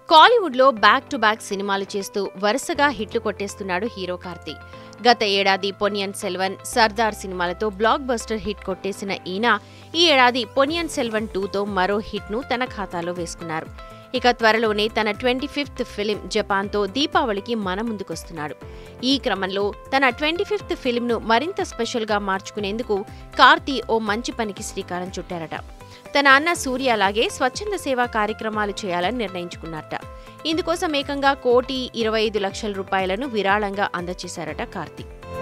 కాలీవుడ్లో back to back సినిమాలు చేస్తూ వరుసగా హిట్లు కొట్టేస్తున్నాడు హీరో కార్తీ గత ఏడాది పొనియన్ సెల్వన్ సర్దార్ సినిమాలతో బ్లాక్ బస్టర్ హిట్ కొట్టేసిన ఈయన ఈ ఏడాది పొనియన్ సెల్వన్ టూతో మరో హిట్ను తన ఖాతాలో వేసుకున్నారు ఇక త్వరలోనే తన ట్వంటీ ఫిఫ్త్ ఫిలిం జపాన్తో దీపావళికి మన ముందుకొస్తున్నాడు ఈ క్రమంలో తన ట్వంటీ ఫిఫ్త్ ఫిలింను మరింత స్పెషల్గా మార్చుకునేందుకు కార్తీ ఓ మంచి పనికి శ్రీకారం చుట్టారట తన అన్న సూర్య అలాగే స్వచ్ఛంద సేవా కార్యక్రమాలు చేయాలని నిర్ణయించుకున్నారట ఇందుకోసం ఏకంగా కోటి ఇరవై ఐదు లక్షల రూపాయలను విరాళంగా అందజేశారట కార్తీ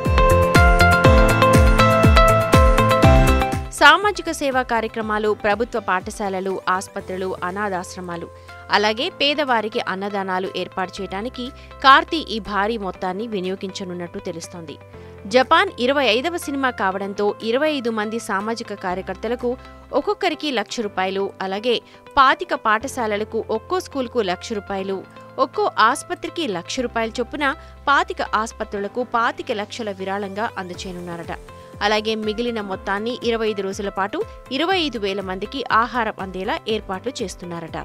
సామాజిక సేవా కార్యక్రమాలు ప్రభుత్వ పాఠశాలలు ఆసుపత్రులు అనాథాశ్రమాలు అలాగే పేదవారికి అన్నదానాలు ఏర్పాటు చేయడానికి కార్తీ ఈ భారీ మొత్తాన్ని వినియోగించనున్నట్టు తెలుస్తోంది జపాన్ ఇరవై ఐదవ సినిమా కావడంతో ఇరవై ఐదు మంది సామాజిక కార్యకర్తలకు ఒక్కొక్కరికి లక్ష రూపాయలు అలాగే పాతిక పాఠశాలలకు ఒక్కో స్కూల్కు లక్ష రూపాయలు ఒక్కో ఆసుపత్రికి లక్ష రూపాయల చొప్పున పాతిక ఆసుపత్రులకు పాతిక లక్షల విరాళంగా అందచేయనున్నారట అలాగే మిగిలిన మొత్తాన్ని ఇరవై ఐదు రోజుల పాటు ఇరవై ఐదు వేల మందికి ఆహారం అందేలా ఏర్పాట్లు చేస్తున్నారట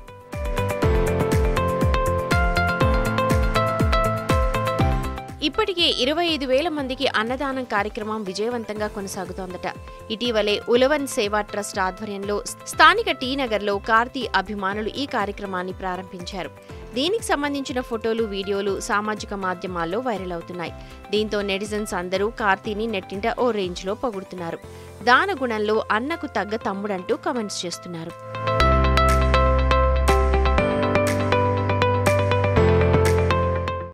ఇప్పటికే ఇరవై ఐదు వేల మందికి అన్నదానం కార్యక్రమం విజయవంతంగా కొనసాగుతోందట ఇటీవలే ఉలవన్ సేవా ట్రస్ట్ ఆధ్వర్యంలో స్థానిక టీ నగర్లో కార్తీ అభిమానులు ఈ కార్యక్రమాన్ని ప్రారంభించారు దీనికి సంబంధించిన ఫోటోలు వీడియోలు సామాజిక మాధ్యమాల్లో వైరల్ అవుతున్నాయి దీంతో నెటిజన్స్ అందరూ కార్తీని నెట్టింట ఓ రేంజ్లో పొగుడుతున్నారు దాన గుణంలో అన్నకు తగ్గ తమ్ముడంటూ కమెంట్స్ చేస్తున్నారు